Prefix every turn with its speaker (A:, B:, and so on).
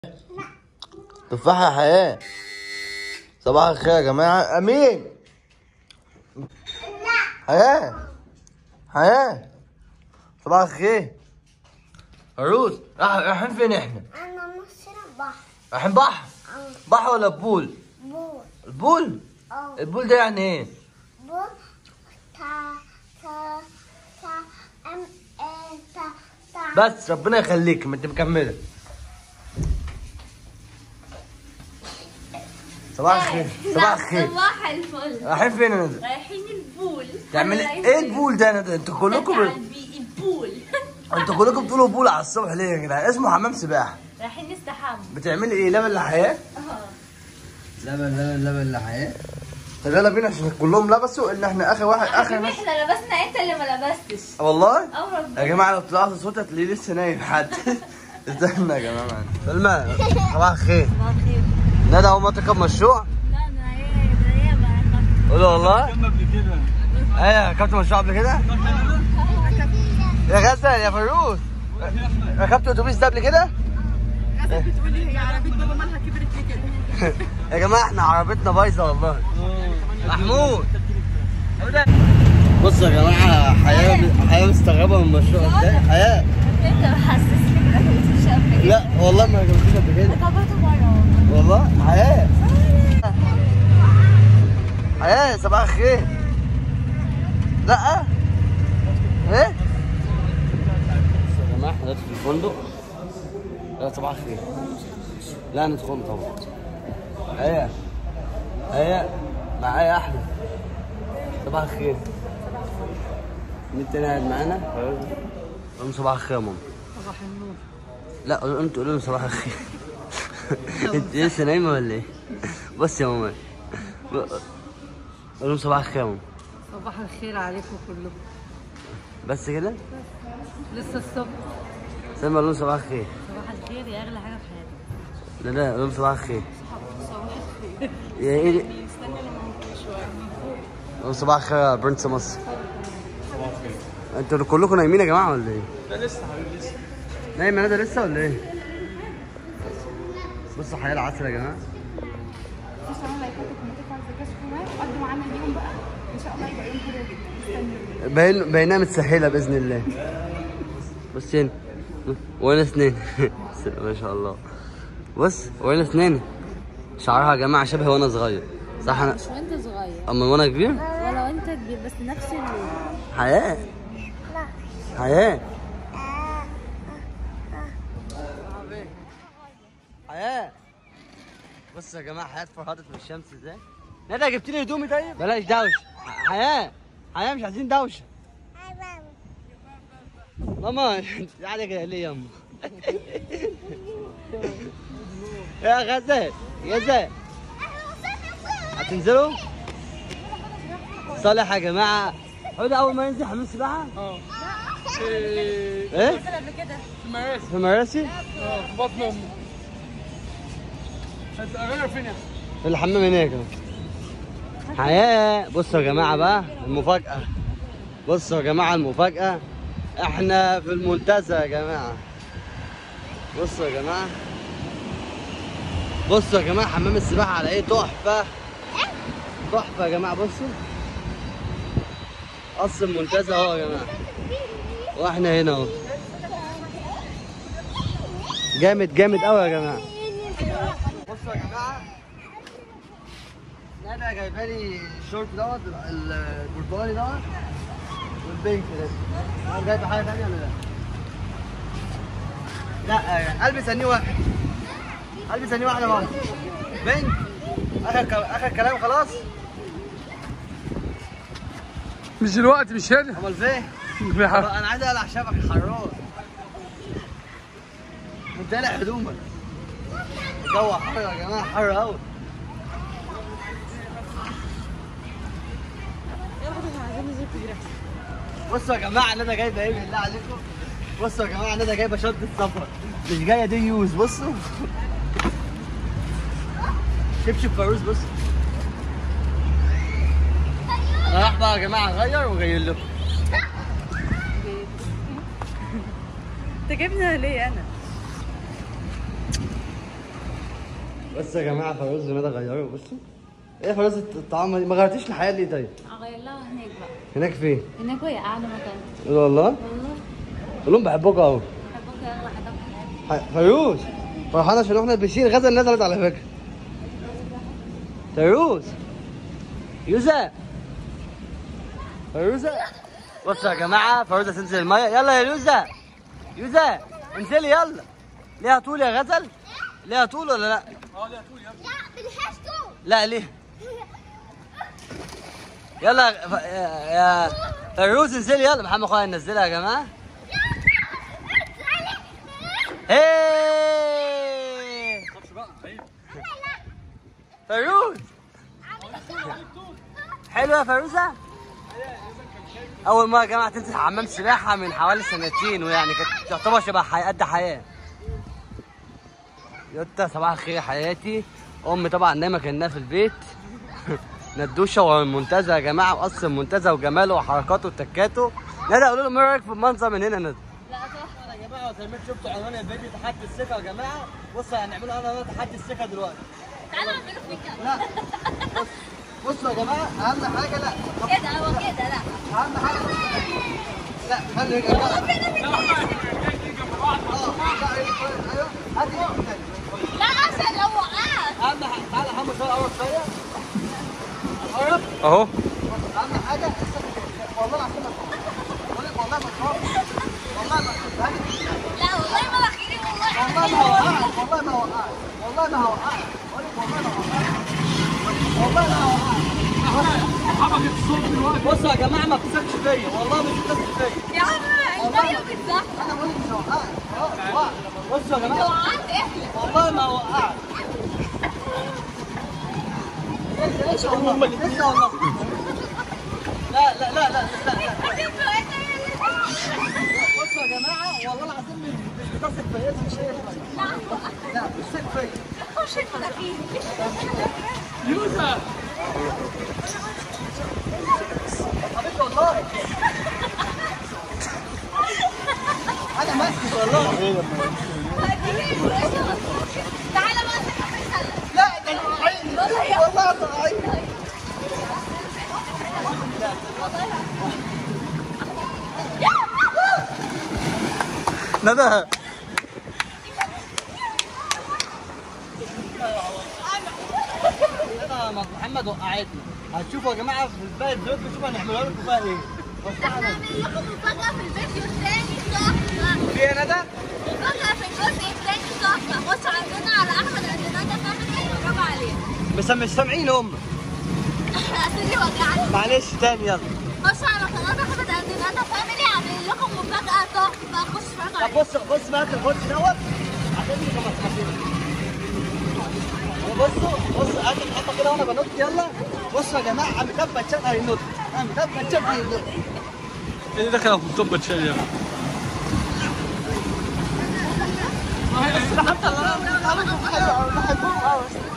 A: تفاحة يا حياة صباح الخير يا جماعة أمين حياة حياة صباح الخير عروس راح- رايحين فين احنا؟
B: انا مصر بحر
A: رايحين بحر بحر ولا بول؟
B: بول
A: البول؟
B: او
A: البول ده يعني ايه؟
B: بول تا تا تا ام ا تا تا
A: بس ربنا يخليك ما انت مكملة صباح الخير صباح الخير
C: صباح الفل
A: رايحين فين يا ندى؟
C: رايحين البول
A: تعمل ايه البول ده يا ندى؟ انتوا كلكم
C: البول
A: انتوا كلكم بتقولوا بول على الصبح ليه يا جدعان؟ اسمه حمام سباحة
C: رايحين نستحمى
A: بتعملي ايه لبن لحياة؟ لبن لبن لبن لحياة طب يلا بينا عشان كلهم لبسوا ان احنا اخر واحد اخر ناس
C: احنا لبسنا انت اللي ما لبستش
A: والله
C: اه ربنا
A: يا جماعه لو طلعت صوت هتلاقيه لسه نايم حد استنى يا جماعه معانا سلمى صباح الخير
C: صباح الخير
A: ندى اول ما تركب مشروع
C: لا ده ايه ده ايه بقى
A: قول والله ايوه ركبت مشروع قبل كده يا غزل يا فروس ركبت اتوبيس ده قبل كده
D: بتقولي هي عربية بابا مالها كبرت ليه كده؟
A: يا جماعه احنا عربيتنا بايظه والله محمود بصوا يا جماعه حياه حياه مستغربه من المشروع ازاي حياه
C: انت محسسني انك مش قبل كده
A: لا والله ما ركبتش قبل كده
C: ركبته مره
A: والله حياة حياة صباح الخير لا ايه يا جماعة احنا دلوقتي في الفندق لا صباح الخير لا ندخل طبعا هيا هيا معايا احمد صباح الخير مين تاني قاعد معانا؟ قول لهم صباح الخير يا ماما
D: صباح النور
A: لا قول- انت قول لهم صباح الخير انت لسه نايمه ولا ايه؟ بص يا ماما ب- قول لهم صباح الخير يا ماما
D: صباح الخير عليكم كلكم
A: بس كده؟
D: لسه الصبح
A: سلمى قول لهم صباح الخير
D: صباح الخير يا اغلى حاجه في حياتي
A: لا لا قول لهم صباح الخير يا ايه ده؟ قول لهم صباح الخير يا برنس مصر انتوا كلكم نايمين يا جماعه ولا ايه؟ لا لسه حبيبي لسه نايم يا ندى لسه ولا ايه؟ بصوا حياة العسل يا جماعه
E: في سنه لايكاتك ومتفع الزكاه معايا وقدم عمل ليهم بقى ان شاء الله يبقى يوم حلو جدا استنوا
A: باين باينها متسهله باذن الله بص هنا وين اسنان ما شاء الله بص وين اسنان شعرها يا جماعه شبه وانا صغير صح انا
E: مش وانت صغير
A: اما وانا كبير
E: ولا وانت كبير بس نفس اللون
A: حياه حياه حياه بص يا جماعه حياه فرهدت من الشمس ازاي ندى جبت لي هدومي طيب بلاش دوشه حياه حياه مش عايزين دوشه ماما انت قاعده كده ليه يا اما يا غزال يا غزال هتنزلوا صالح يا جماعه حوده اول ما ينزل حمام سباحه
D: اه
A: ايه
D: قبل كده في مراسي
A: في مراسي
D: اه في بطن امي هتغير فين يا
A: في الحمام هناك اهو. حياة بصوا يا جماعة بقى المفاجأة بصوا يا جماعة المفاجأة احنا في المنتزه يا جماعة بصوا يا جماعة بصوا يا جماعة حمام السباحة على ايه تحفة تحفة يا جماعة بصوا قصر المنتزه اهو يا جماعة واحنا هنا اهو جامد جامد قوي يا جماعة بصوا يا جماعة ندى جايبه لي الشورت دوت ال- البرتقالي دوت والبينك ده انا جايبه حاجه ثانيه ولا لا؟ لا يعني البس اني واحد البس اني واحده ماما بينك اخر ك- اخر كلام خلاص
D: مش دلوقتي مش هنا
A: امال فين؟ طب انا عايز اقلع شبك حراس انت قلع هدومك الجو حر يا جماعه حر قوي بصوا يا جماعه ندى جايبه ايه بالله عليكم بصوا يا جماعه ندى جايبه شنطه سفر مش جايه دي يوز بصوا شبشب فاروس بص انا راح بقى يا جماعه اغير وجاي لكم
D: انت جايبنا ليه انا؟
A: بس يا جماعه فيروز وندى غيروا بصوا ايه يا فيروز الطعام دي؟ ما غيرتيش الحياه ليه طيب
C: اغير لها هناك بقى
A: هناك فين
C: هناك وهي قاعده مكانها
A: قول والله
C: والله
A: قول لهم بحبكم قوي
C: بحبك يا اغلى حاجه في حياتي
A: ح- فيروز فرحانه عشان احنا البسين غزل نزلت على فكره فيروز يوزا فيروزة بصوا يا جماعه فيروزة تنزل الميه يلا يا يوزا يوزا انزلي يلا ليها طول يا غزل ليها طول ولا لا
B: لا بالهاش طول
A: لا ليه يلا يا ف- يا يا فيروز انزلي يلا محمد اخويا ننزلها يا جماعه هي فيروز حلوه يا فيروزه اول مره يا جماعه تنزل حمام سباحه من حوالي سنتين ويعني كانت تعتبر شبه حي... قد حياه يوتا صباح الخير يا حياتي امي طبعا نايمه كانها في البيت ندوشه ورا المنتزه يا جماعه وقص المنتزه وجماله وحركاته وتكاته ندى قولوا لهم ايه رايك في المنظر من هنا ندى
C: لا تحفه
A: يا جماعه زي ما انتم شفتوا عنوان الفيديو تحدي الثقه يا جماعه بصوا هنعملوا انا وأنا تحدي الثقه دلوقتي
C: تعالوا اعملوا في كده
A: لا بص بصوا يا جماعه اهم حاجه لا
C: كده هو كده لا
A: اهم حاجه لا خلي يا جماعه اه لا ايوه هاتي
C: لا عشان لو وقعت
A: اهم حاجه تعالى يا محمد شويه اول شويه قرب اهو اهم حاجه والله العظيم ما تخاف. بقول لك والله ما تخاف والله ما تخاف.
C: لا والله ما بخيري والله
A: والله ما وقعت والله ما وقعت والله ما وقعت بقول لك والله ما وقعت والله ما وقعت بصوا يا جماعه ما بتثقش فيا والله مش بتثق فيا
C: يا عم الميه بتزحف
A: انا بقول لك مش وقعت خلاص وقعت بصوا يا
C: لو
A: جماعه
C: وقعت احلف
A: والله ما وقعت لسه والله لسه والله لا لا لا لا لا لا بصوا يا جماعه والله العظيم مش مش بتثق فيا مش هي لا مش بتثق فيا
C: خش المناخير
A: حبيبي والله انا ماسك والله
C: تعالى بقى نتكلم
A: لا ده انا عيني والله انا عيني ندى ندى محمد وقعتني هتشوفوا يا جماعه في باقي الفيديو شوفوا هنعملها لكم بقى ايه بس
B: هعمل لكم مفاجأة في الفيديو الثاني تحفة
A: في ايه يا ندى؟
B: مفاجأة في الجزء الثاني تحفة خش عندنا على أحمد عندنا فاميلي اتفرجوا عليه
A: بس مش سامعين هم
B: أسيدي وجعني
A: معلش تاني يلا
B: خش على قناة أحمد عندنا فاميلي عاملين لكم مفاجأة تحفة خش اتفرجوا
A: طب
B: عليه
A: بص بص بقى الخش دوت عشان انت ما تخافيش بصوا بصوا هات الحبه كده وانا بنط يلا بصوا يا جماعه عم تبت شاب هينط عم تبت شاب هينط
F: ايه ده كان مطبط شويه
A: بحبهم قوي